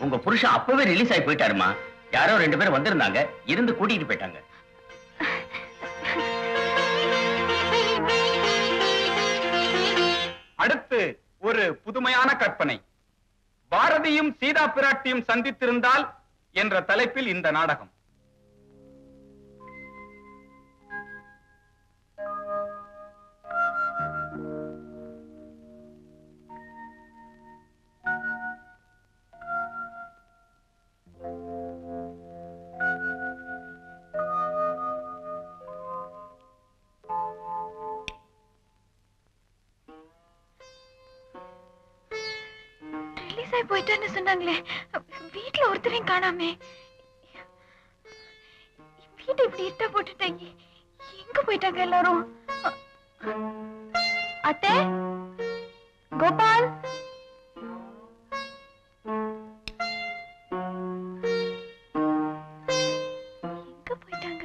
உங்க புருஷன் அப்பவே ரிலீஸ் ஆகி போயிட்டாருமா யாரோ ரெண்டு பேரும் வந்திருந்தாங்க இருந்து கூட்டிட்டு போயிட்டாங்க அடுத்து ஒரு புதுமையான கற்பனை பாரதியும் சீதா பிராட்டியும் சந்தித்திருந்தால் என்ற தலைப்பில் இந்த நாடகம் ரிலீஸ் ஆகி போயிட்டான்னு சொன்னாங்களே வீட்ல ஒருத்தரையும் காணாமே வீட்டை இப்படி இருட்டா போட்டுட்டாங்க எங்க போயிட்டாங்க எல்லாரும் அத்தை கோபால் எங்க போயிட்டாங்க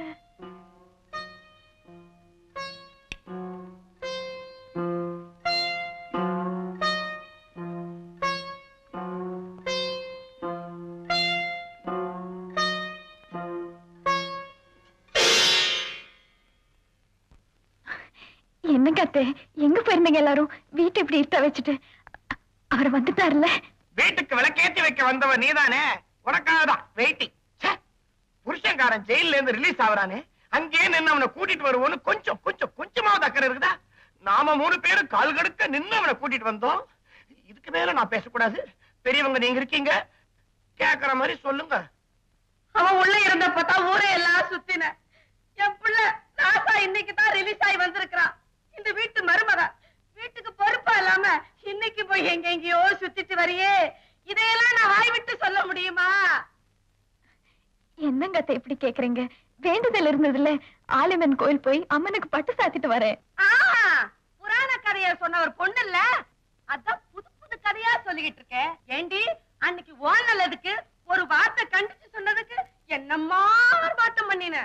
என்னங்க அத்தை எங்க போயிருந்தீங்க எல்லாரும் வீட்டை இப்படி இருட்ட வச்சுட்டு அ- அவர் வந்துட்டாருல்ல வீட்டுக்கு விளக்கேத்தி வைக்க வந்தவன் நீதானே உனக்காகதான் வெயிட்டிங் புருஷன்காரன் ஜெயில இருந்து ரிலீஸ் ஆகுறானே அங்கேயே நின்னு அவனை கூட்டிட்டு வருவோன்னு கொஞ்சம் கொஞ்சம் கொஞ்சமாவது அக்கறை இருக்குதா நாம மூணு பேரும் கால் கடுக்க நின்னு அவனை கூட்டிட்டு வந்தோம் இதுக்கு மேல நான் பேசக்கூடாது பெரியவங்க நீங்க இருக்கீங்க கேக்குற மாதிரி சொல்லுங்க அவன் உள்ள இருந்தப்பதான் ஊரை எல்லாம் சுத்தின என் புள்ள ராசா இன்னைக்கு தான் ரிலீஸ் ஆகி வந்திருக்கிறான் இந்த வீட்டு மருமக வீட்டுக்கு பொறுப்பா இல்லாம இன்னைக்கு போய் எங்க எங்கேயோ சுத்திட்டு வரியே இதையெல்லாம் நான் வாய் விட்டு சொல்ல முடியுமா என்னங்க அத்தை இப்படி கேக்குறீங்க வேண்டுதல் இருந்ததுல ஆலிமன் கோயில் போய் அம்மனுக்கு பட்டு சாத்திட்டு வரேன் ஆ, புராண கதைய சொன்ன ஒரு பொண்ணு இல்ல அதான் புது புது கதையா சொல்லிக்கிட்டு இருக்க ஏண்டி அன்னைக்கு ஓன் நல்லதுக்கு ஒரு வார்த்தை கண்டிச்சு சொன்னதுக்கு என்னம்மா ஆர்ப்பாட்டம் பண்ணின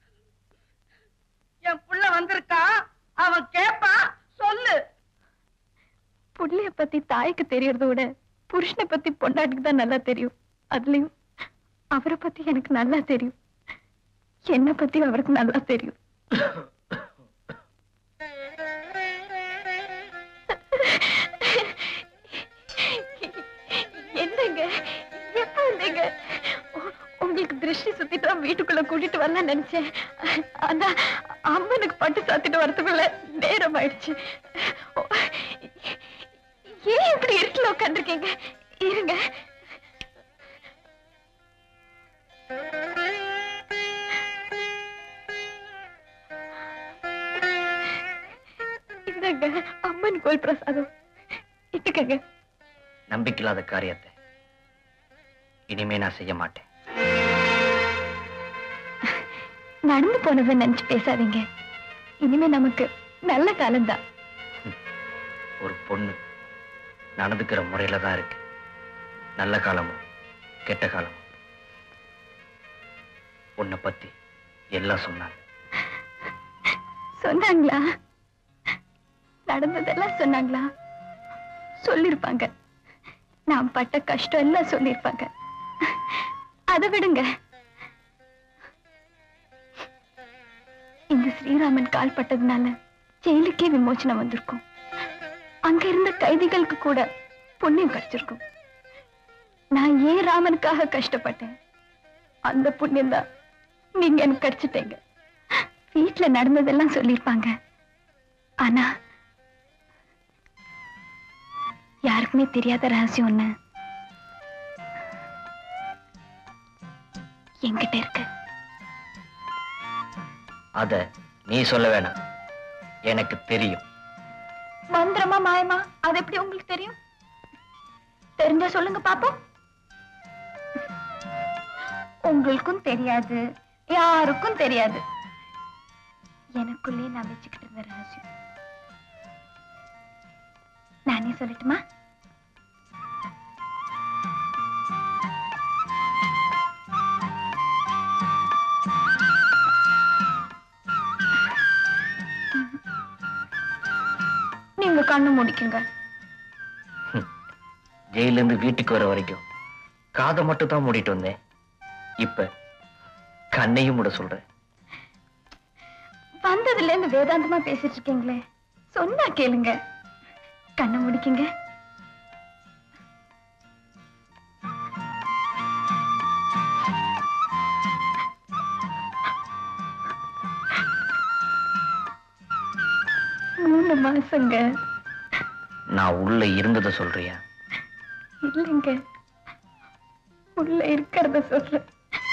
என் புள்ள வந்திருக்கான் அவன் கேப்பான் சொல்லு புள்ளைய பத்தி தாய்க்கு தெரியறத விட புருஷனை பத்தி பொண்டாட்டிக்கு தான் நல்லா தெரியும் அதுலயும் அவரை பத்தி எனக்கு நல்லா தெரியும் என்ன பத்தி அவருக்கு நல்லா தெரியும் என்னங்க எப்ப வந்தீங்க உ- உங்களுக்கு திருஷ்டி சுத்திட்டு தான் வீட்டுக்குள்ள கூட்டிட்டு வரலாம் நினைச்சேன் ஆனா அம்மனுக்கு பட்டு சாத்திட்டு வரதுக்குள்ள நேரம் ஆயிடுச்சு ஓ, ஏன் இப்படி இருட்டுல உட்காந்துருக்கீங்க இருங்க இந்தாங்க அம்மன் கோயில் பிரசாதம் இட்டுக்கங்க நம்பிக்கையில்லாத காரியத்தை இனிமே நான் செய்ய மாட்டேன் நடந்து போனதை நினைச்சு பேசாதீங்க இனிமே நமக்கு நல்ல காலம்தான் ஒரு பொண்ணு நடந்துக்கிற முறையில தான் இருக்கு நல்ல காலமும் கெட்ட காலமும் உன்னை பத்தி எல்லாம் சொன்னாங்க சொன்னாங்களா நடந்ததெல்லாம் சொன்னாங்களா சொல்லிருப்பாங்க நான் பட்ட கஷ்டம் எல்லாம் சொல்லிருப்பாங்க அதை விடுங்க இந்த ஸ்ரீராமன் கால் பட்டதுனால ஜெயிலுக்கே விமோச்சனம் வந்திருக்கும் அங்க இருந்த கைதிகளுக்கு கூட புண்ணியம் கிடைச்சிருக்கும் நான் ஏன் ராமனுக்காக கஷ்டப்பட்டேன் அந்த புண்ணியம் தான் நீங்க எனக்கு கிடைச்சிட்டீங்க வீட்ல நடந்ததெல்லாம் சொல்லிருப்பாங்க ஆனா யாருக்குமே தெரியாத ரகசியம் ஒண்ணு என்கிட்ட இருக்கு அத நீ சொல்ல வேணாம் எனக்கு தெரியும் மந்திரமா மாயமா அது எப்படி உங்களுக்கு தெரியும் தெரிஞ்சா சொல்லுங்க பாப்போம் உங்களுக்கும் தெரியாது யாருக்கும் தெரியாது எனக்குள்ளே நான் வச்சுக்கிட்டு இருந்த ரகசியம் நானே சொல்லட்டுமா நீங்க கண்ணு முடிக்குங்க ஜெயில இருந்து வீட்டுக்கு வர வரைக்கும் காதை மட்டும் தான் மூடிட்டு வந்தேன் இப்ப கண்ணையும் மூட சொல்றேன் வந்ததுல இருந்து வேதாந்தமா பேசிட்டு இருக்கீங்களே சொன்னா கேளுங்க கண்ணை முடிக்குங்க மூணு மாசங்க நான் உள்ள இருந்ததை சொல்றியா இல்லைங்க உள்ள இருக்கிறத சொல்றேன்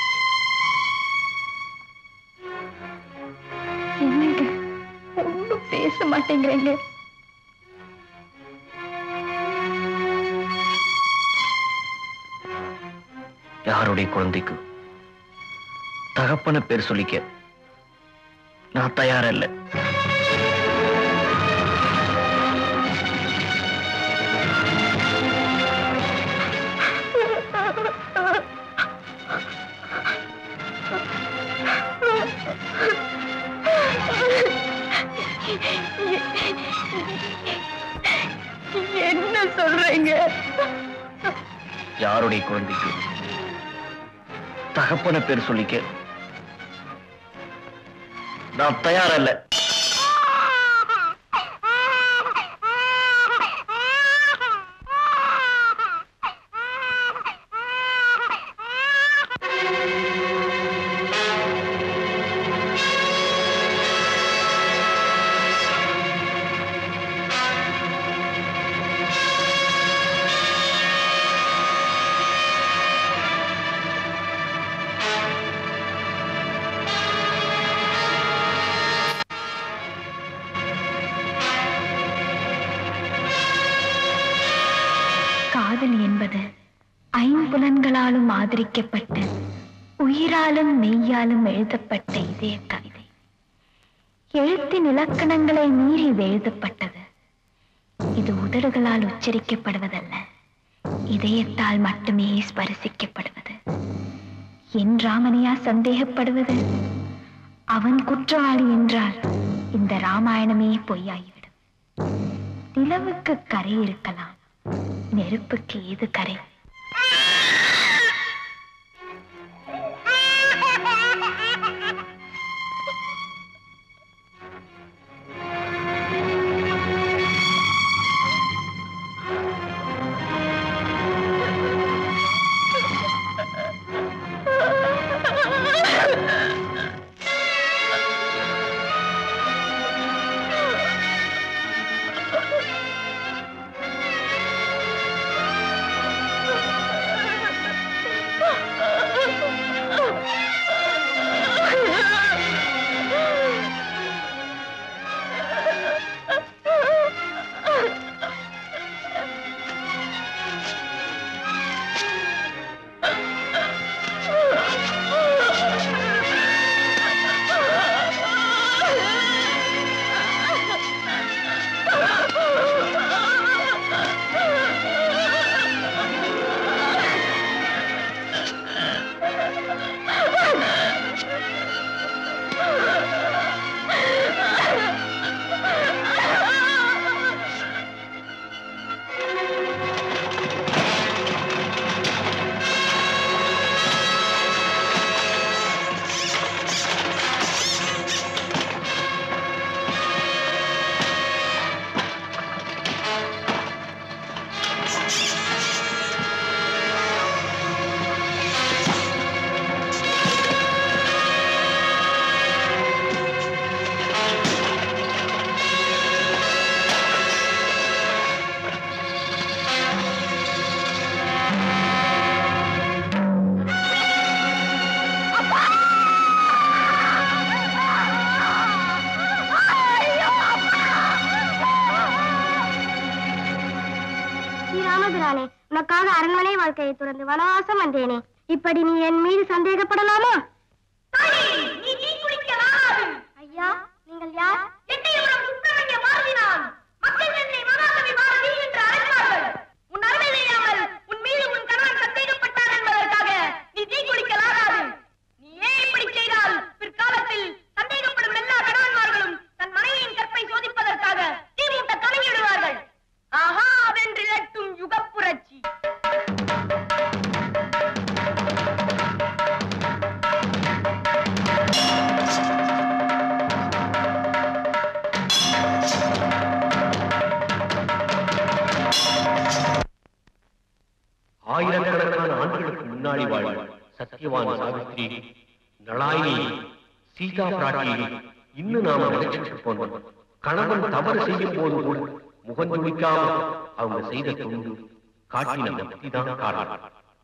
என்னங்க ஒண்ணும் பேச மாட்டேங்கிறீங்க யாருடைய குழந்தைக்கு தகப்பன பேர் சொல்லிக்க நான் தயாரா இல்ல என்ன சொல்றீங்க யாருடைய குழந்தைக்கு தகப்பன பேர் சொல்லிக்க நான் தயாரா இல்ல காதல் என்பது ஐம்புலன்களாலும் ஆதரிக்கப்பட்ட உயிராலும் மெய்யாலும் எழுதப்பட்ட இதய கவிதை எழுத்தின் இலக்கணங்களை மீறி இது எழுதப்பட்டது இது உதடுகளால் உச்சரிக்கப்படுவதல்ல இதயத்தால் மட்டுமே ஸ்பரிசிக்கப்படுவது என் ராமனையா சந்தேகப்படுவது அவன் குற்றவாளி என்றால் இந்த ராமாயணமே பொய்யாகிவிடும் நிலவுக்கு கரை இருக்கலாம் நெருப்புக்கு ஏது கரை ஸ்ரீராமபிரானே உனக்காக அரண்மனை வாழ்க்கையை துறந்து வனவாசம் வந்தேனே இப்படி நீ என் மீது சந்தேகப்படலாமா ஐயா நீங்கள் யார் உன் அருமை தெரியாமல் உன் மீது உன் கணவன் சந்தேகப்பட்டார் என்பதற்காக நீ தீ குளிக்கலாகாது நீ ஏன் இப்படி செய்தால் பிற்காலத்தில் சந்தேகப்படும் எல்லா கணவன்மார்களும் தன் மனைவியின் கற்பை சோதிப்பதற்காக தீ மூட்ட தொடங்கிவிடுவார்கள் ஆஹா வென்றிலட்டும் யுகப்புரட்சி ஆயிரக்கணக்கான ஆண்டுகளுக்கு முன்னாடி வாழ் சத்தியவான் சாவித்ரி நளாயினி சீதா பிராட்டி இன்னும் நாம நினைச்சிட்டு இருப்போம் கணவன் தவறு செய்யும் போது கூட முகம் துணிக்காம அவங்க செய்த தொண்டு காட்டின பக்தி தான் காரணம்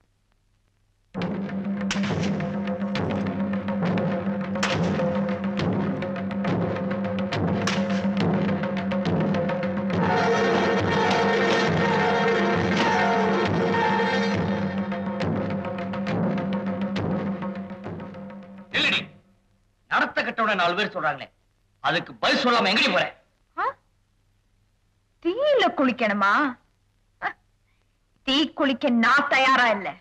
இல்லடி நடத்த கட்டோட நாலு பேர் சொல்றாங்களே அதுக்கு பதில் சொல்லாம எங்கடி போற ஆ? தீயில குளிக்கணுமா அ, தீ குளிக்க நான் தயாரா இல்ல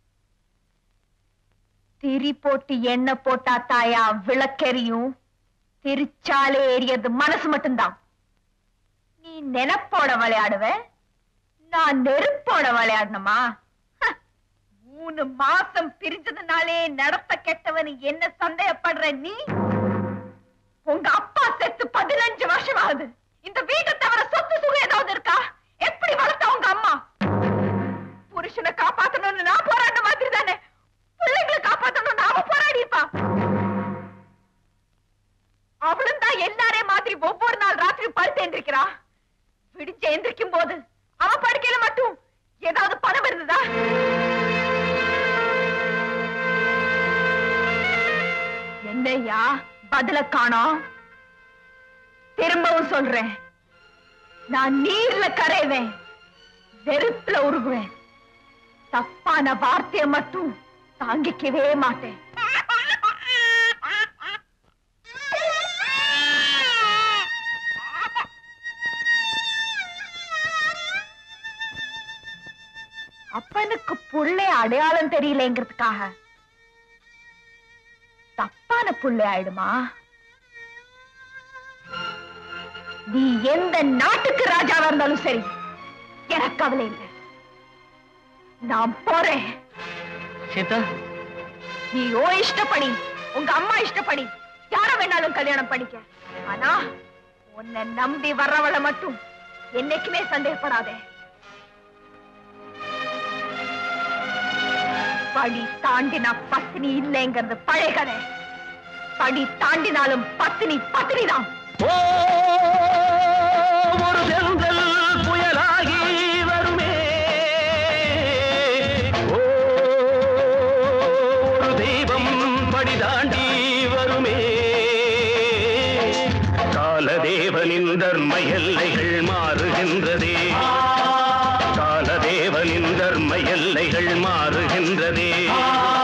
திரி போட்டு எண்ணெய் போட்டா தாயா விளக்கெரியும் திரிச்சாலே எரியது மனசு மட்டும்தான் நீ நெனப்போட விளையாடுவ நான் நெருப்போட விளையாடணுமா ஹ, மூணு மாசம் பிரிஞ்சதுனாலே நடத்த கெட்டவன் என்ன சந்தேகப்படுற நீ உங்க அப்பா செத்து பதினஞ்சு வருஷம் ஆகுது இந்த வீட்டை தவிர சொத்து சுகம் ஏதாவது இருக்கா எப்படி வளர்த்த உங்க அம்மா புருஷனை காப்பாத்தணும்னு நான் போராடின மாதிரி தானே பிள்ளைங்களை காப்பாத்தணும்னு அவ போராடி இருப்பா அவளும் தான் எல்லாரையும் மாதிரி ஒவ்வொரு நாள் ராத்திரி படுத்து எந்திரிக்கிறா விடிஞ்சு எந்திரிக்கும் போது அவ படுக்கையில மட்டும் ஏதாவது பணம் இருந்ததா என்னய்யா பதில காணோம் திரும்பவும் சொல்றேன் நான் நீர்ல கரைவேன் நெருப்புல உருகுவேன் தப்பான வார்த்தைய மட்டும் தாங்கிக்கவே மாட்டேன் அப்பனுக்கு புள்ளை அடையாளம் தெரியலங்கிறதுக்காக தப்பான புள்ளை ஆயிடுமா நீ எந்த நாட்டுக்கு ராஜாவா இருந்தாலும் சரி எனக்கு கவலை இல்லை நான் போறேன் சீதா நீ ஓ இஷ்டப்படி உங்க அம்மா இஷ்டப்படி யார வேணாலும் கல்யாணம் பண்ணிக்க ஆனா உன்னை நம்பி வர்றவளை மட்டும் என்னைக்குமே சந்தேகப்படாதே படி தாண்டினா பத்தினி இல்லைங்கிறது பழைய கதை படி தாண்டினாலும் பத்தினி பத்தினி தான் ஒரு செந்தல் புயலாகி வருமே ஓ ஒரு தெய்வம் படி தாண்டி வருமே காலதேவனின் தர்ம எல்லைகள் மாறுகின்றதே காலதேவனின் தர்ம எல்லைகள் மாறுகின்றதே